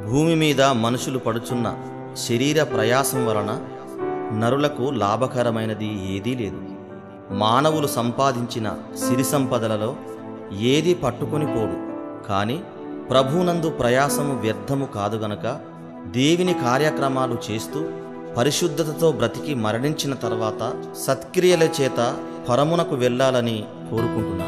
భూమి మీద మనుషులు పడుచున్న శరీర ప్రయాసం వలన నరులకు లాభకరమైనది ఏదీ లేదు మానవులు సంపాదించిన సిరి సంపదలలో ఏది పట్టుకొని పోడు కాని ప్రభునందు ప్రయాసము వ్యర్థము కాదు గనక దేవిని కార్యక్రమాలు చేస్తూ పరిశుద్ధతతో బ్రతికి మరణించిన తర్వాత సత్క్రియల చేత పరమునకు వెళ్ళాలని కోరుకుంటున్నాను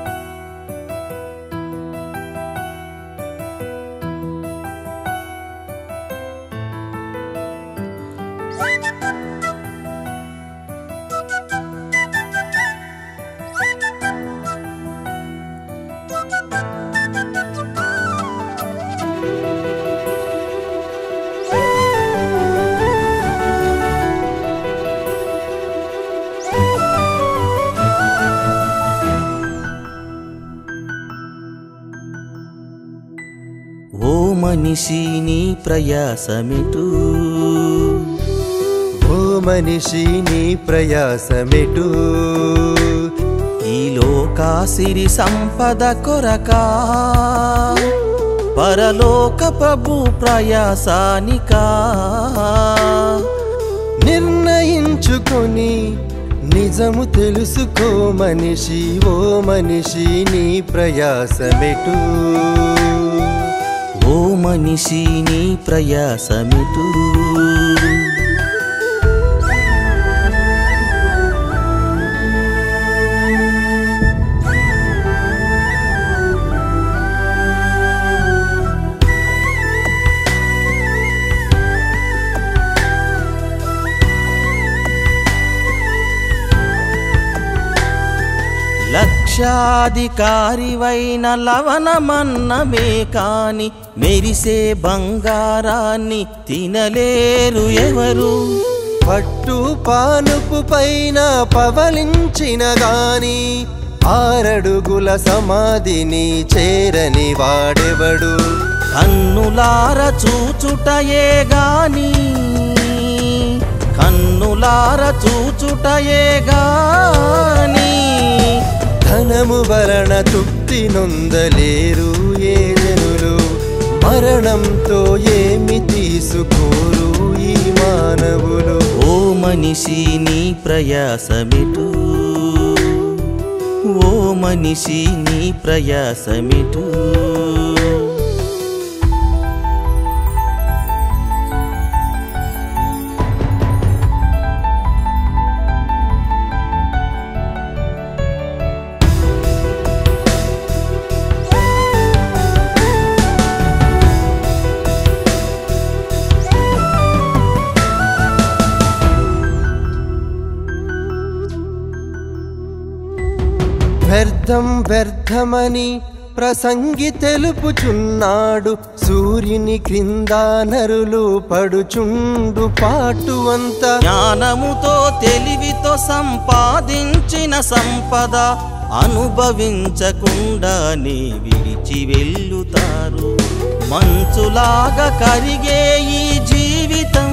ఓ మనిషి నీ ప్రయాసమిటు ఓ మనిషి నీ ప్రయాసమెటు ఈ లోకాసిరి సంపద కొరకా పరలోక ప్రభు ప్రయాసానికా నిర్ణయించుకొని నిజము తెలుసుకో మనిషి ఓ మనిషి నీ ప్రయాసమెటు ఓ మనిషి నీ ప్రయాసమిటు లక్షాధికారివైన లవణమన్నమే కాని మెరిసే బంగారాన్ని తినలేరు ఎవరు పట్టు పానుపు పైన పవలించిన గాని ఆరడుగుల సమాధిని చేరని వాడెవడు కన్నులార చూచుటయే గాని కన్నులార చూచుటయే గాని ధనము వలన తృప్తి నొందలేరు ఏ జనులు మరణంతో ఏమి తీసుకోరు ఈ మానవులు ఓ మనిషి నీ ప్రయాసమిటు ఓ మనిషి నీ ప్రయాసమిటు వ్యర్థం వ్యర్థమని ప్రసంగి తెలుపుచున్నాడు సూర్యుని క్రింద నరులు పడుచుండు పాటువంత జ్ఞానముతో తెలివితో సంపాదించిన సంపద అనుభవించకుండానే విడిచి వెళ్ళుతారు మంచులాగా కరిగే ఈ జీవితం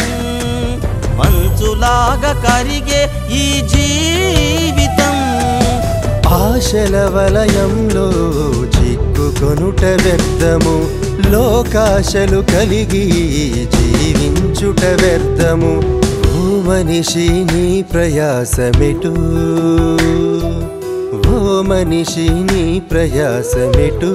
మంచులాగా కరిగే ఈ జీవితం ఆశల వలయంలో చిక్కుకొనుట వ్యర్థము లోకాశలు కలిగి జీవించుట వ్యర్థము ఓ మనిషి నీ ప్రయాసమెటు ఓ మనిషి నీ ప్రయాసమెటు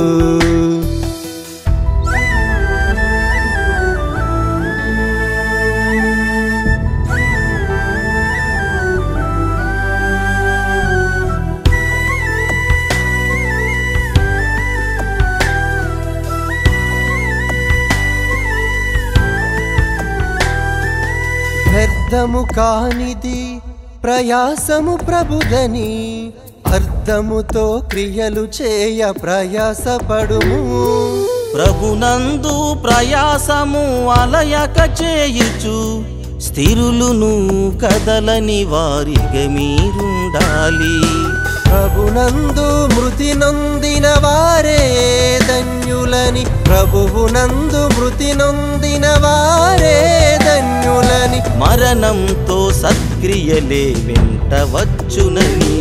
వ్యర్థము కానిది ప్రయాసము ప్రభుదని అర్థముతో క్రియలు చేయ ప్రయాసపడుము ప్రభునందు ప్రయాసము అలయక చేయుచు స్థిరులును కదలని వారిగా మీరుండాలి ప్రభునందు మృతి నొందిన వారే ధన్యులని ప్రభువునందు మృతి నొందిన వారే ధన్యులని మరణంతో సత్క్రియలే వెంట వచ్చునని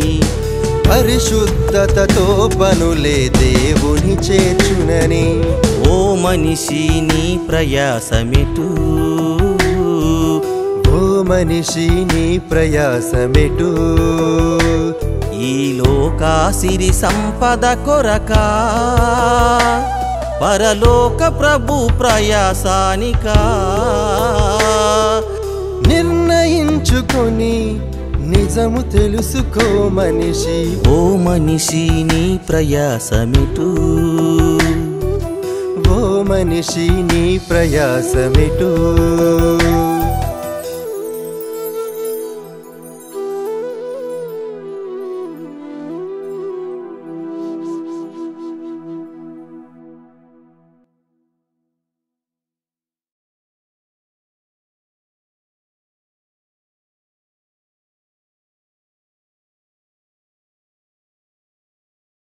పరిశుద్ధతతో పనులే దేవుని చేర్చునని ఓ మనిషి నీ ప్రయాసమిటు ఓ మనిషి నీ ప్రయాసమెటు ఈ లోకా సిరి సంపద కొరకా పరలోక ప్రభు ప్రయాసానికా నిర్ణయించుకొని నిజము తెలుసుకో మనిషి ఓ మనిషి నీ ప్రయాసమిటు ఓ మనిషి నీ ప్రయాసమెటు